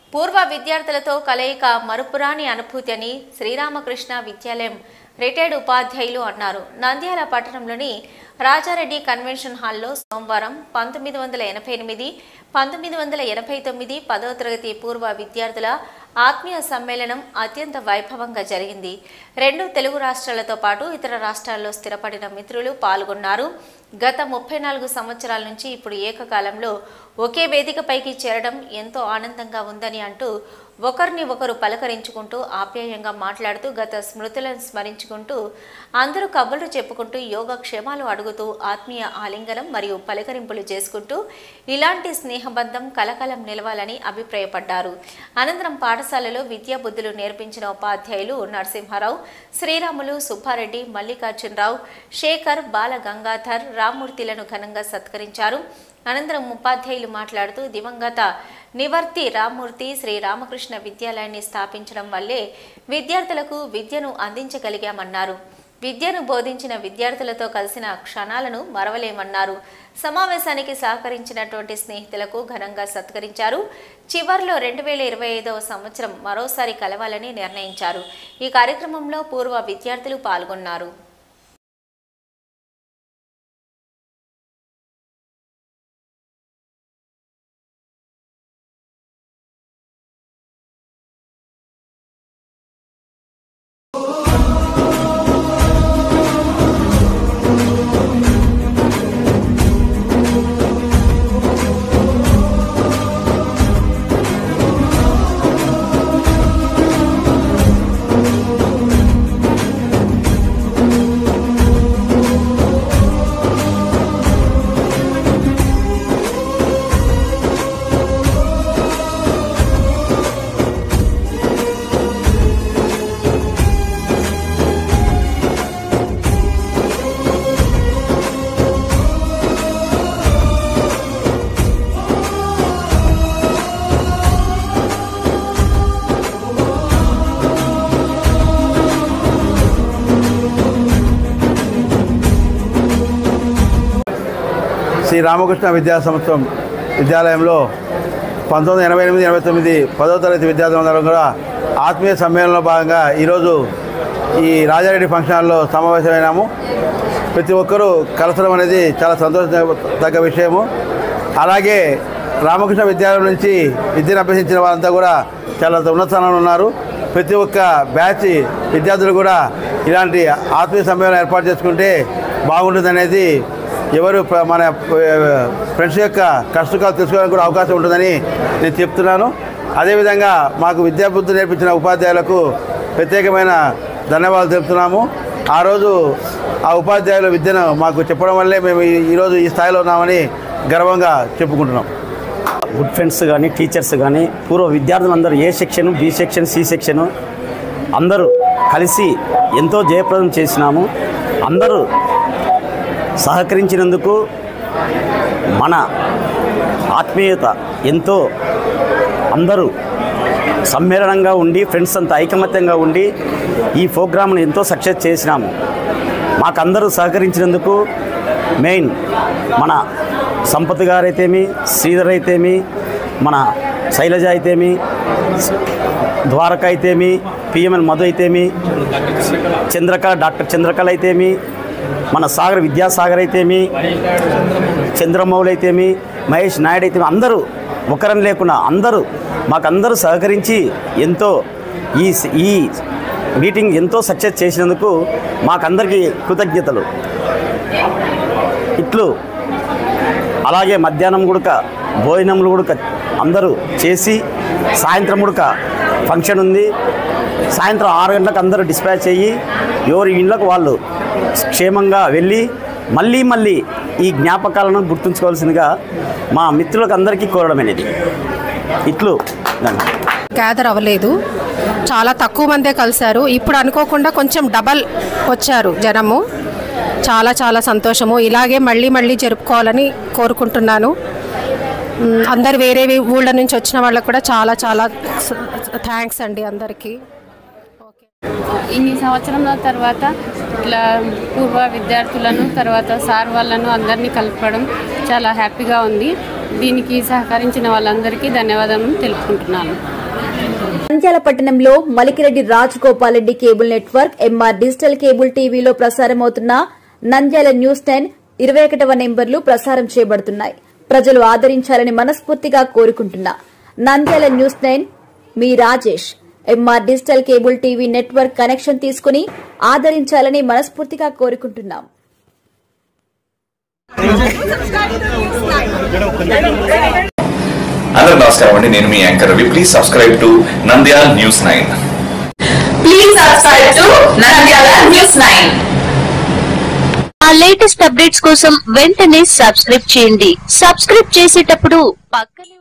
పూర్వ విద్యార్థులతో కలయిక మరుపురాని అనుభూతి అని శ్రీరామకృష్ణ విద్యాలయం రిటైర్డ్ ఉపాధ్యాయులు అన్నారు నంద్యాల పట్టణంలోని రాజారెడ్డి కన్వెన్షన్ హాల్లో సోమవారం పంతొమ్మిది వందల ఎనభై ఎనిమిది పంతొమ్మిది వందల ఎనభై తొమ్మిది పదవ తరగతి పూర్వ విద్యార్థుల ఆత్మీయ సమ్మేళనం అత్యంత వైభవంగా జరిగింది రెండు తెలుగు రాష్ట్రాలతో పాటు ఇతర రాష్ట్రాల్లో స్థిరపడిన మిత్రులు పాల్గొన్నారు గత ముప్పై నాలుగు సంవత్సరాల నుంచి ఇప్పుడు ఏకకాలంలో ఒకే వేదికపైకి చేరడం ఎంతో ఆనందంగా ఉందని అంటూ ఒకరిని ఒకరు పలకరించుకుంటూ ఆప్యాయంగా మాట్లాడుతూ గత స్మృతులను స్మరించుకుంటూ అందరూ కబుర్లు చెప్పుకుంటూ యోగక్షేమాలు అడుగుతూ ఆత్మీయ ఆలింగనం మరియు పలకరింపులు చేసుకుంటూ ఇలాంటి స్నేహబంధం కలకలం నిలవాలని అభిప్రాయపడ్డారు అనంతరం పాఠశాలలో విద్యాబుద్ధులు నేర్పించిన ఉపాధ్యాయులు నరసింహారావు శ్రీరాములు సుబ్బారెడ్డి మల్లికార్జునరావు శేఖర్ బాల గంగాధర్ రామ్మూర్తిలను ఘనంగా సత్కరించారు అనంతరం ఉపాధ్యాయులు మాట్లాడుతూ దివంగత నివర్తి రామ్మూర్తి శ్రీ రామకృష్ణ విద్యాలయాన్ని స్థాపించడం వల్లే విద్యార్థులకు విద్యను అందించగలిగామన్నారు విద్యను బోధించిన విద్యార్థులతో కలిసిన క్షణాలను మరవలేమన్నారు సమావేశానికి సహకరించినటువంటి స్నేహితులకు ఘనంగా సత్కరించారు చివర్లో రెండు వేల ఇరవై ఐదవ సంవత్సరం మరోసారి కలవాలని నిర్ణయించారు ఈ కార్యక్రమంలో పూర్వ విద్యార్థులు పాల్గొన్నారు శ్రీ రామకృష్ణ విద్యా సంస్థం విద్యాలయంలో పంతొమ్మిది వందల ఎనభై ఎనిమిది ఎనభై తొమ్మిది పదవ తరగతి విద్యార్థులందరం కూడా ఆత్మీయ సమ్మేళనంలో భాగంగా ఈరోజు ఈ రాజారెడ్డి ఫంక్షన్ హాల్లో సమావేశమైనాము ప్రతి ఒక్కరూ కలసడం అనేది చాలా సంతోషదగ్గ విషయము అలాగే రామకృష్ణ విద్యాలయం నుంచి విద్యను అభ్యసించిన వారంతా కూడా చాలా ఉన్నత స్థానంలో ఉన్నారు ప్రతి ఒక్క బ్యాచ్ విద్యార్థులు కూడా ఇలాంటి ఆత్మీయ సమ్మేళనం ఏర్పాటు చేసుకుంటే బాగుంటుందనేది ఎవరు ప్ర- మన ఫ్రెండ్స్ యొక్క కష్టకాలు తెలుసుకోవడానికి కూడా అవకాశం ఉంటుందని నేను చెప్తున్నాను అదేవిధంగా మాకు విద్యాబుద్ధి నేర్పించిన ఉపాధ్యాయులకు ప్రత్యేకమైన ధన్యవాదాలు తెలుపుతున్నాము ఆ రోజు ఆ ఉపాధ్యాయుల విద్యను మాకు చెప్పడం వల్లే మేము ఈ- ఈరోజు ఈ స్థాయిలో ఉన్నామని గర్వంగా చెప్పుకుంటున్నాం గుడ్ ఫ్రెండ్స్ కానీ టీచర్స్ కానీ పూర్వ విద్యార్థులందరూ A section B section C section అందరూ కలిసి ఎంతో జయప్రదం చేసినాము అందరూ సహకరించినందుకు మన ఆత్మీయత ఎంతో అందరూ సమ్మేళనంగా ఉండి ఫ్రెండ్స్ అంతా ఐకమత్యంగా ఉండి ఈ ప్రోగ్రామ్ను ఎంతో సక్సెస్ చేసినాము మాకందరూ సహకరించినందుకు మెయిన్ మన సంపత్ గారైతేమి శ్రీధర్ అయితేమి మన శైలజ అయితేమి ద్వారక అయితేమి పిఎంఎల్ మధు అయితేమి చంద్రకళ డాక్టర్ చంద్రకళ అయితేమి మన సాగర్ విద్యాసాగర్ అయితేమి చంద్రమౌళి అయితేమి మహేష్ నాయుడు అయితేమి అందరూ ఒకరని లేకుండా అందరూ మాకందరూ సహకరించి ఎంతో ఈ ఈ మీటింగ్ ఎంతో సక్సెస్ చేసినందుకు మాకందరికీ కృతజ్ఞతలు ఇట్లు అలాగే మధ్యాహ్నం గుడక భోజనములు గుడక అందరూ చేసి సాయంత్రం గుడక ఫంక్షన్ ఉంది సాయంత్రం ఆరు గంటలకు అందరూ డిస్పాచ్ అయ్యి ఎవరి ఇళ్ళకు వాళ్ళు క్షేమంగా వెళ్ళి మళ్ళీ మళ్ళీ ఈ జ్ఞాపకాలను గుర్తుంచుకోవాల్సిందిగా మా మిత్రులకు అందరికీ కోరడం అనేది ఇట్లు ధన్యవాదాలు గ్యాదర్ అవ్వలేదు చాలా తక్కువ మందే కలిశారు ఇప్పుడు అనుకోకుండా కొంచెం డబల్ వచ్చారు జనము చాలా చాలా సంతోషము ఇలాగే మళ్ళీ మళ్ళీ జరుపుకోవాలని కోరుకుంటున్నాను మ్, అందరు వేరే వే- ఊళ్ళ నుంచి వచ్చిన వాళ్ళకు కూడా చాలా చాలా థ్యాంక్స్ అండి అందరికీ ఇన్ని సంవత్సరాల తర్వాత ఇట్లా పూర్వ విద్యార్థులను తర్వాత సార్ వాళ్ళను అందరినీ కలపడం చాలా హ్యాపీగా ఉంది దీనికి సహకరించిన వాళ్ళందరికీ ధన్యవాదాలు తెలుపుకుంటున్నాను నంద్యాల పట్టణంలో Malikireddy Rajagopal Reddy cable network MR digital cable టీవీలో ప్రసారమవుతున్న నంద్యాల న్యూస్ టెన్ ఇరవై ఒకటవ నెంబర్లు ప్రసారం చేయబడుతున్నాయి ప్రజలు ఆదరించాలని మనస్ఫూర్తిగా కోరుకుంటున్నా నంద్యాల న్యూస్ టెన్ మీ Rajesh MR digital cable TV network connection తీసుకుని ఆదరించాలని మనస్ఫూర్తిగా కోరుకుంటున్నాం అందరూ నమస్కారం అండి నేను మీ anchor Ravi please subscribe to Nandyal news nine Please subscribe to Nandyala News 9. ఆ లేటెస్ట్ అప్డేట్స్ కోసం వెంటనే సబ్స్క్రైబ్ చేయండి సబ్స్క్రైబ్ చేసేటప్పుడు పక్కనే